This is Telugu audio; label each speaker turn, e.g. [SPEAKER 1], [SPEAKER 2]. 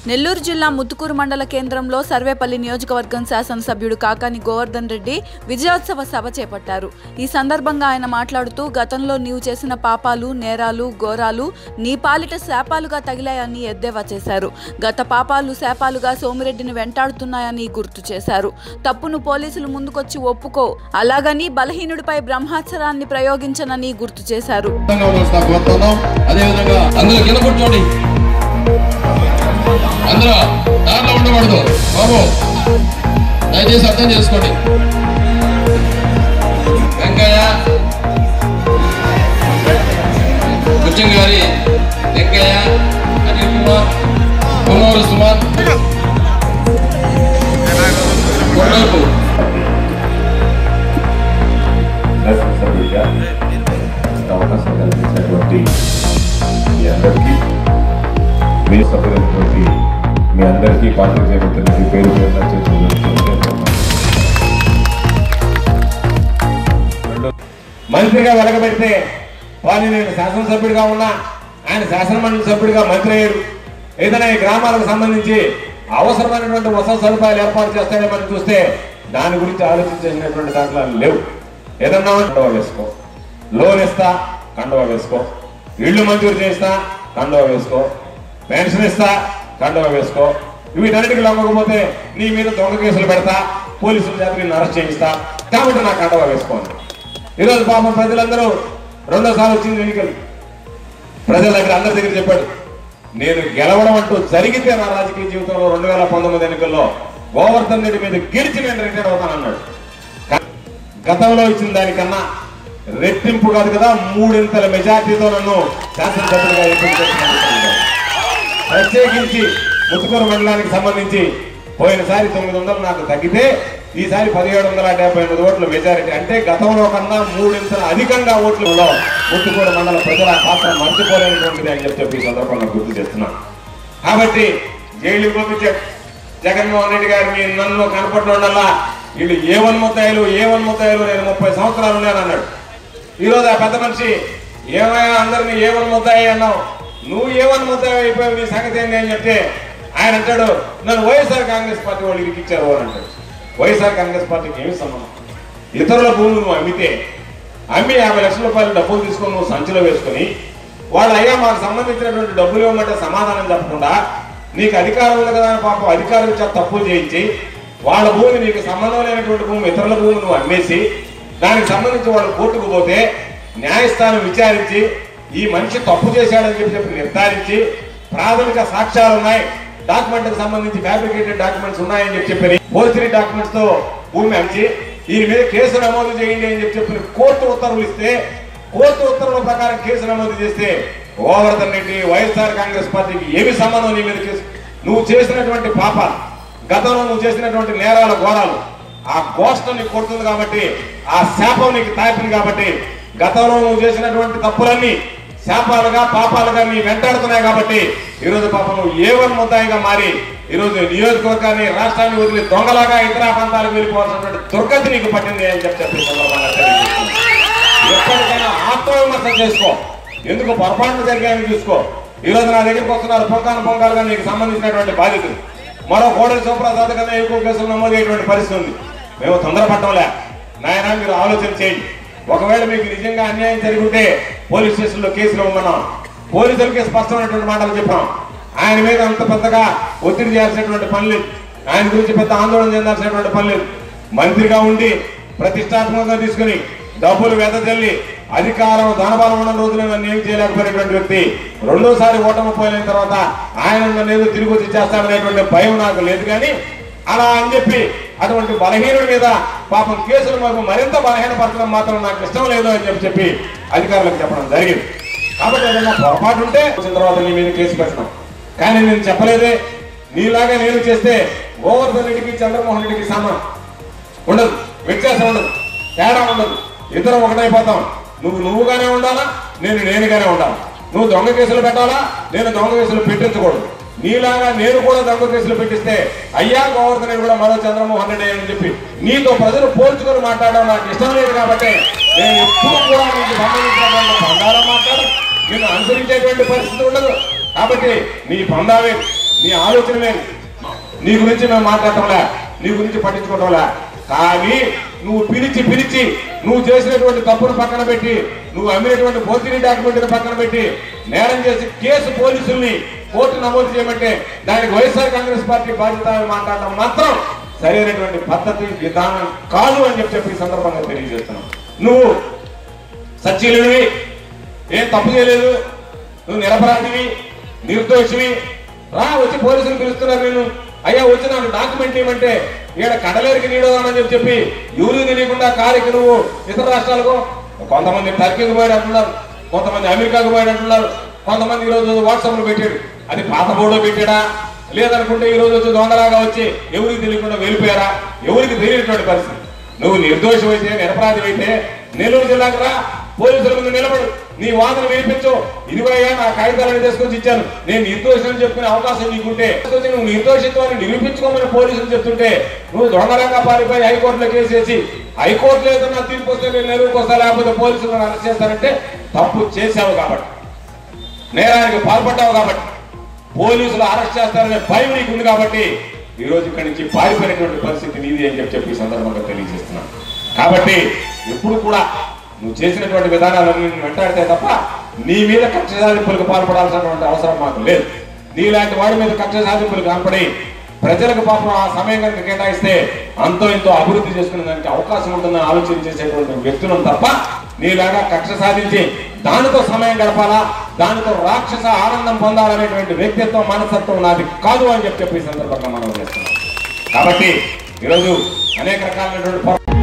[SPEAKER 1] నెల్లూరు జిల్లా ముత్తుకూరు మండల కేంద్రంలో సర్వేపల్లి నియోజకవర్గం శాసనసభ్యుడు కాకాని గోవర్ధన్ రెడ్డి విజయోత్సవ సభ చేపట్టారు ఈ సందర్భంగా ఆయన మాట్లాడుతూ గతంలో నీవు చేసిన పాపాలు నేరాలు ఘోరాలు నీ పాలిట శాపాలుగా తగిలాయని ఎద్దేవా చేశారు గత పాపాలు శాపాలుగా సోమిరెడ్డిని వెంటాడుతున్నాయని గుర్తు చేశారు తప్పును పోలీసులు ముందుకొచ్చి ఒప్పుకో అలాగని బలహీనుడిపై బ్రహ్మాస్త్రాన్ని ప్రయోగించనని గుర్తు చేశారు
[SPEAKER 2] సిద్ధంగా వస్తా కోరుతున్నాం అదేవిధంగా అందరూ కింద కూర్చోండి అందరూ దారిలో ఉండకూడదు బాబు దయచేసి అర్థం చేసుకోండి వెంకయ్య కుచ్చం గారి వెంకయ్య అనిల్ కుమార్ కొన్నూరు సుమన్ కొన్నూరు
[SPEAKER 3] శాసనసభ్యుడిగా ఇంత అవకాశం కల్పించినటువంటి మీ అందరికీ మీ సభ్యులైనటువంటి మీ అందరికీ పార్టీ చేపడుతున్న పేరు పేరున చేతులు
[SPEAKER 4] మంత్రిగా వెలగబెడితే వారిని నేను శాసనసభ్యుడిగా ఉన్నా ఆయన శాసనమండలి సభ్యుడిగా మంత్రి అయ్యారు ఏదైనా ఈ గ్రామాలకు సంబంధించి అవసరమైనటువంటి వసతి సదుపాయాలు ఏర్పాటు చేస్తాడేమని చూస్తే దాని గురించి ఆలోచించేసినటువంటి దాఖలాలు లేవు ఏదన్నా కండవ వేసుకో లోన్ ఇస్తా కండవ వేసుకో ఇళ్ళు మంజూరు చేస్తా కండవ వేసుకో పెన్షన్ ఇస్తా కండవ వేసుకో వీటన్నిటికి లొంగకపోతే నీ మీద దొంగ కేసులు పెడతా పోలీసుల చేత నిన్ను అరెస్ట్ చేయిస్తా కాబట్టి నా కండవ వేసుకోండి ఈరోజు పాపం ప్రజలందరూ రెండోసారి వచ్చింది ఎన్నికలు ప్రజల దగ్గర అందరి దగ్గర చెప్పాడు నేను గెలవడం అంటూ జరిగితే నా రాజకీయ జీవితంలో రెండు వేల పంతొమ్మిది ఎన్నికల్లో గోవర్ధన్ రెడ్డి మీద గెలిచి నేను రిటైర్ అవుతానన్నాడు కా- గతంలో ఇచ్చిన దానికన్నా రెట్టింపు కాదు కదా మూడింతల మెజార్టీతో నన్ను శాసనసభ్యుడిగా ఎన్నిక చేసినందుకు ప్రత్యేకించి ముత్తుకూరు మండలానికి సంబంధించి పోయినసారి తొమ్మిది వందలు నాకు తగ్గితే ఈసారి పదిహేడు వందల డెబ్బై ఎనిమిది ఓట్ల మెజారిటీ అంటే గతంలో కన్నా మూడింతల అధికంగా ఓట్లలో ముత్తుకూరు మండల ప్రజల పాత్ర మర్చిపోలేనటువంటిది అని చెప్పి ఈ సందర్భంగా గుర్తు చేస్తున్నాను కాబట్టి జైలు పంపించే జగన్మోహన్ రెడ్డి గారు మీ నన్ను కనపడడం వీళ్ళు ఏ వన్ ముద్దాయిలు ఏ వన్ ముద్దాయిలు నేను ముప్పై సంవత్సరాలు ఉన్నాను అన్నాడు ఈరోజు ఆ పెద్ద మనిషి ఏమైనా అందరినీ ఏ వన్ ముద్దాయి అన్నావు నువ్వు ఏ వన్ ముద్దాయి అయిపోయావు నీ సంగతి ఏంటి అని చెప్తే ఆయన అంటాడు నన్ను వైఎస్ఆర్ కాంగ్రెస్ పార్టీ వాళ్ళు ఇరికిచ్చారు అని అంటాడు వైఎస్ఆర్ కాంగ్రెస్ పార్టీకి ఏమి సంబంధం ఇతరుల భూములు నువ్వు అమ్మితే అమ్మి యాభై లక్షల రూపాయలు డబ్బులు తీసుకొని నువ్వు సంచిలో వేసుకొని వాళ్ళు అయ్యా మాకు సంబంధించినటువంటి డబ్బులు ఇవ్వమంటే సమాధానం చెప్పకుండా నీకు అధికారం ఉంది కదా అని పాపం అధికారుల చేత తప్పులు చేయించి వాళ్ళ భూమి నీకు సంబంధం లేనటువంటి భూమి ఇతరుల భూమి నువ్వు అమ్మేసి దానికి సంబంధించి వాళ్ళు కోర్టుకు పోతే న్యాయస్థానం విచారించి ఈ మనిషి తప్పు చేశాడని చెప్పి చెప్పి నిర్ధారించి ప్రాథమిక సాక్ష్యాలు ఉన్నాయి డాక్యుమెంట్ కి సంబంధించి ఫ్యాబ్రికేటెడ్ డాక్యుమెంట్స్ ఉన్నాయని చెప్పి చెప్పి ఫోర్జరీ డాక్యుమెంట్స్ తో భూమి అమ్మి దీని మీద కేసు నమోదు చేయండి అని చెప్పి చెప్పి కోర్టు ఉత్తర్వులు ఇస్తే కోర్టు ఉత్తర్వుల ప్రకారం కేసు నమోదు చేస్తే గోవర్ధన్ రెడ్డి వైఎస్ఆర్ కాంగ్రెస్ పార్టీకి ఏమి సంబంధం నీ మీద కేసు నువ్వు చేసినటువంటి పాపాలు గతంలో నువ్వు చేసినటువంటి నేరాల ఘోరాలు ఆ గోష్ఠం నీకు కొడుతుంది కాబట్టి ఆ శాపం నీకు తాపింది కాబట్టి గతంలో నువ్వు చేసినటువంటి తప్పులన్నీ శాపాలుగా పాపాలుగా నీ వెంటాడుతున్నాయి కాబట్టి ఈరోజు పాపం నువ్వు ఏ వన్ ముద్దాయిగా మారి ఈరోజు నియోజకవర్గాన్ని రాష్ట్రాన్ని వదిలి దొంగలాగా ఇతర ప్రాంతాలకు వెళ్ళిపోవాల్సినటువంటి దుర్గతి నీకు పట్టింది అని చెప్పి చెప్పి ఈ సందర్భంగా తెలియజేస్తున్నాను. ఎప్పటికైనా ఆత్మవిమర్శ చేసుకో ఎందుకు పొరపాట్లు జరిగాయని చూసుకో ఈ రోజు నా దగ్గరికి వస్తున్నారు పొంకాను పొంగాలుగా నీకు సంబంధించినటువంటి బాధితులు మరో కోడలి శివప్రసాద్ కన్నా ఎక్కువ కేసులు నమోదయ్యేటువంటి పరిస్థితి ఉంది మేము తొందరపడటంలే నాయన మీరు ఆలోచన చేయండి ఒకవేళ మీకు నిజంగా అన్యాయం జరిగి ఉంటే పోలీస్ స్టేషన్లో కేసులు ఇవ్వమన్నాం పోలీసులకి స్పష్టమైనటువంటి మాటలు చెప్పాం ఆయన మీద అంత పెద్దగా ఒత్తిడి చేయాల్సినటువంటి పని లేదు ఆయన గురించి పెద్ద ఆందోళన చెందాల్సినటువంటి పని లేదు మంత్రిగా ఉండి ప్రతిష్టాత్మకంగా తీసుకుని డబ్బులు వెదజల్లి అధికారం ధనబలం ఉన్న రోజులు నన్ను ఏం చేయలేకపోయినటువంటి వ్యక్తి రెండోసారి ఓటమి పోయిన తర్వాత ఆయన నన్ను ఏదో తిరిగి వచ్చి చేస్తాడనేటువంటి భయం నాకు లేదు కానీ అలా అని చెప్పి అటువంటి బలహీనుడి మీద పాపం కేసులు మాకు మరింత బలహీనపరచడం మాత్రం నాకు ఇష్టం లేదు అని చెప్పి చెప్పి అధికారులకు చెప్పడం జరిగింది కాబట్టి ఏదైనా పొరపాటు ఉంటే వచ్చిన తర్వాత నీ మీద కేసు పెట్టడం కానీ నేను చెప్పలేదే నీలాగా నేను చేస్తే గోవర్ధన్ రెడ్డికి చంద్రమోహన్ రెడ్డికి సమానం ఉండదు వ్యత్యాసం ఉండదు తేడా ఉండదు ఇద్దరం ఒకటైపోతాం నువ్వు నువ్వుగానే ఉండాలా నేను నేనుగానే ఉండాలి నువ్వు దొంగ కేసులు పెట్టాలా నేను దొంగ కేసులు పెట్టించకూడదు నీలాగా నేను కూడా దొంగ కేసులు పెట్టిస్తే అయ్యా గోవర్ధన్ రెడ్డి కూడా మరో చంద్రమోహన్ రెడ్డి అని చెప్పి నీతో ప్రజలు పోల్చుకొని మాట్లాడడం నాకు ఇష్టం లేదు కాబట్టి నేను ఎప్పుడు కూడా నీకు సంబంధించినటువంటి బంధాలు మాట్లాడను నేను అనుసరించేటువంటి పరిస్థితి ఉండదు కాబట్టి నీ పందావే నీ ఆలోచన లేదు నీ గురించి మేము మాట్లాడటంలే నీ గురించి పట్టించుకోవటంలే కానీ నువ్వు పిలిచి పిలిచి నువ్వు చేసినటువంటి తప్పును పక్కన పెట్టి నువ్వు అమ్మినటువంటి ఫోర్జరీ డాక్యుమెంట్ పక్కన పెట్టి నేరం చేసి కేసు పోలీసుల్ని కోర్టు నమోదు చేయమంటే దానికి వైఎస్ఆర్ కాంగ్రెస్ పార్టీ బాధ్యత అని మాట్లాడటం మాత్రం సరైనటువంటి పద్ధతి విధానం కాదు అని చెప్పి చెప్పి ఈ సందర్భంగా తెలియజేస్తున్నాం నువ్వు సచ్చీలుడివి ఏం తప్పు చేయలేదు నువ్వు నిరపరాధివి నిర్దోషివి రా వచ్చి పోలీసులు పిలుస్తున్నారు నేను అయ్యా వచ్చి నాకు డాక్యుమెంట్ ఇవ్వమంటే ఈడ కడలేరికి నీడదామని చెప్పి చెప్పి ఎవరు తెలియకుండా కారుకి నువ్వు ఇతర రాష్ట్రాలకు కొంతమంది టర్కీకి పోయాడు అంటున్నారు కొంతమంది అమెరికాకు పోయాడు అంటున్నారు కొంతమంది ఈరోజు వాట్సాప్లో పెట్టాడు అది పాత బోర్డో పెట్టాడా లేదనుకుంటే ఈ రోజు వచ్చి దొంగలాగా వచ్చి ఎవరికి తెలియకుండా వెళ్ళిపోయారా ఎవరికి తెలియనటువంటి పరిస్థితి నువ్వు నిర్దోషం అయితే నిరపరాధి అయితే నెల్లూరు జిల్లాకు రా పోలీసుల ముందు నిలబడు నీ వాదన వినిపించు ఇదిగోయ్యా నా కాగితాలను తీసుకొచ్చి ఇచ్చాను నేను నిర్దోషం చెప్పుకునే అవకాశం నీకుంటే తీసుకొచ్చి నువ్వు నిర్దోషిత్వాన్ని నిరూపించుకోమని పోలీసులు చెప్తుంటే నువ్వు దొంగలంగా పారిపోయి హైకోర్టులో కేసు వేసి హైకోర్టులో ఏదన్నా తీర్పు వస్తే నేను నెల్లూరుకు వస్తా లేకపోతే పోలీసులు నన్ను అరెస్ట్ చేస్తారంటే తప్పు చేశావు కాబట్టి నేరానికి పాల్పడ్డావు కాబట్టి పోలీసులు అరెస్ట్ చేస్తారనే భయం నీకు ఉంది కాబట్టి ఈ రోజు ఇక్కడి నుంచి పారిపోయినటువంటి పరిస్థితి నీది అని చెప్పి చెప్పి ఈ సందర్భంగా తెలియజేస్తున్నాను కాబట్టి ఎప్పుడు కూడా నువ్వు చేసినటువంటి విధానాలన్నీ నేను వెంటాడితే తప్ప నీ మీద కక్ష సాధింపులకు పాల్పడాల్సినటువంటి అవసరం మాకు లేదు నీలాంటి వాడి మీద కక్ష సాధింపులు కనపడి ప్రజలకు పాపం ఆ సమయం కనుక కేటాయిస్తే అంతో ఎంతో అభివృద్ధి చేసుకునే దానికి అవకాశం ఉంటుందని ఆలోచన చేసేటువంటి వ్యక్తులను తప్ప నీలాగా కక్ష సాధించి దానితో సమయం గడపాలా దానితో రాక్షస ఆనందం పొందాలనేటువంటి వ్యక్తిత్వం మనస్తత్వం నాది కాదు అని చెప్పి చెప్పి ఈ సందర్భంగా మనం చేస్తున్నాం కాబట్టి ఈరోజు అనేక రకాలైనటువంటి పొర-